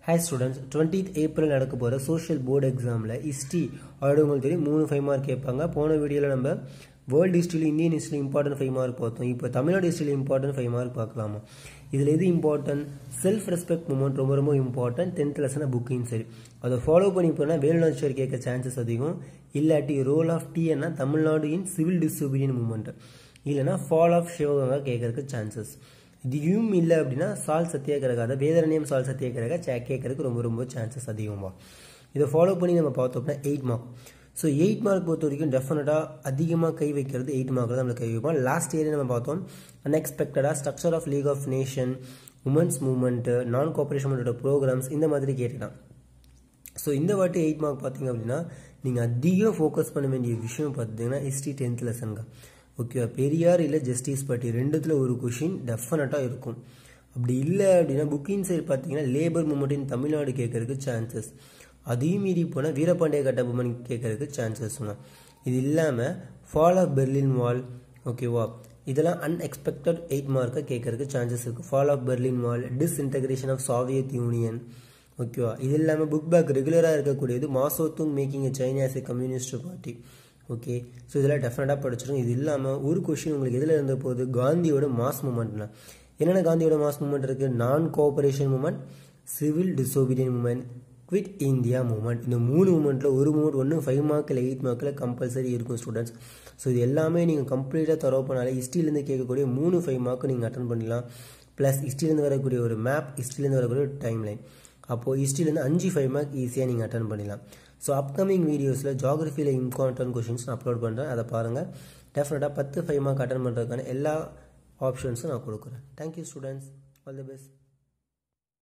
hi students twentieth April நடக்க போகிற social board எக்ஸாமில் ஹிஸ்ட்ரி ஆல்ரெடி உங்களுக்கு தெரியும் மூணு ஃபைவ் மார்க் கேட்பாங்க போன வீடியோவில் நம்ம வேர்ல்டு ஹிஸ்ட்ரியில் இந்தியன் ஹிஸ்ட்ரியில் இம்பார்ட்டன்ட் ஃபைவ் மார்க் பார்த்தோம் இப்போ தமிழ்நாடு ஹிஸ்ட்ரியில் இம்பார்ட்டன்ட் ஃபைவ் மார்க் பார்க்கலாமா இதில் எது இம்பார்ட்டன்ட் செல்ஃப் ரெஸ்பெக்ட் மூமெண்ட் ரொம்ப ரொம்ப இம்பார்ட்டன்ட் டென்த் லெசனாக புக்கிங் சரி அதை ஃபாலோ பண்ணி போனால் வேலுநாச்சியார் கேட்க சான்சஸ் அதிகம் இல்லாட்டி ரோல் ஆஃப் டிஎன்னா Tamil Nadu in civil disobedience movement இல்லைனா ஃபால் ஆஃப் சிவகங்கா கேட்கறதுக்கு சான்சஸ் இதுவும் இல்லை அப்படின்னா சால் சத்தியாகிரக அதை வேதரணியம் சால் சத்தியாகிரக சே கேட்கறதுக்கு ரொம்ப ரொம்ப சான்சஸ் அதிகமாக இதை ஃபாலோ பண்ணி நம்ம பார்த்தோம் அப்படின்னா eight mark so eight mark பொறுத்த வரைக்கும் டெஃபினட்டாக அதிகமாக கை வைக்கிறது எயிட் மார்க்கில் நம்மளுக்கு கை வைப்போம் லாஸ்ட் இயர் நம்ம பார்த்தோம் அன்எக்ஸ்பெக்டடாக structure of League of Nation women's movement non cooperation programs இந்த மாதிரி கேட்டுட்டான் ஸோ இந்த வாட்டி எயிட் மார்க் பார்த்தீங்க அப்படின்னா நீங்கள் அதிகம் ஃபோக்கஸ் பண்ண வேண்டிய விஷயம் பார்த்தீங்கன்னா ஹிஸ்ட்ரி டென்த் லெசனுங்க ஓகேவா பெரியார் இல்லை ஜஸ்டிஸ் பார்ட்டி ரெண்டுத்தில் ஒரு கொஷின் டெஃபினட்டாக இருக்கும் அப்படி இல்லை அப்படின்னா புக்கிங் சைடு பார்த்தீங்கன்னா லேபர் மூமெண்ட் இன் தமிழ்நாடு கேட்கறதுக்கு சான்சஸ் அதையும் மீறி போனால் வீரபாண்டிய கட்டபொம்மன் கேட்கறதுக்கு சான்சஸ் இது இல்லாமல் ஃபால் ஆஃப் பெர்லின் வால் ஓகேவா இதெல்லாம் அன்எக்ஸ்பெக்டட் எயிட் மார்க்கை கேட்கறதுக்கு சான்சஸ் இருக்குது fall of Berlin wall disintegration of Soviet Union ஓகேவா இது இல்லாமல் புக் பேக் ரெகுலராக இருக்கக்கூடியது Mao Zedong making China as a communist party okay so இதெல்லாம் டெஃபினட்டாக படிச்சிடும் இது இல்லாமல் ஒரு கொஷின் உங்களுக்கு எதில் இருந்த போது காந்தியோட மாஸ் மூமெண்ட்னா என்னென்ன காந்தியோட மாஸ் மூமெண்ட் இருக்குது non cooperation movement civil disobedience movement quit India movement இந்த மூணு மூமெண்ட்டில் ஒரு மூமெண்ட் ஒன்று ஃபைவ் மார்க்கில் எயிட் மார்க்கில் கம்பல்சரி இருக்கும் ஸ்டூடெண்ட்ஸ் ஸோ இது எல்லாமே நீங்கள் கம்ப்ளீட்டாக தரவு பண்ணாலே ஹிஸ்ட்ரியிலேருந்து கேட்கக்கூடிய மூணு ஃபைவ் மார்க்கு நீங்கள் அட்டன் பண்ணலாம் ப்ளஸ் ஹிஸ்ட்ரியிலேருந்து வரக்கூடிய ஒரு மேப் ஹிஸ்ட்ரியிலேருந்து வரக்கூடிய ஒரு டைம் லைன் அப்போது ஹிஸ்ட்ரியிலேருந்து அஞ்சு ஃபைவ் மார்க் ஈஸியாக நீங்கள் அட்டன் பண்ணிடலாம் ஸோ அப்கமிங் வீடியோஸில் ஜாகிரஃபியில் இம்பார்ட்டன்ட் கொஷின்ஸ் நான் அப்லோட் பண்ணுறேன் அதை பாருங்கள் டெஃபினட்டாக பத்து ஃபைவ் மார்க் அட்டன் பண்ணுறதுக்கான எல்லா ஆப்ஷன்ஸும் நான் கொடுக்குறேன் thank you students all the best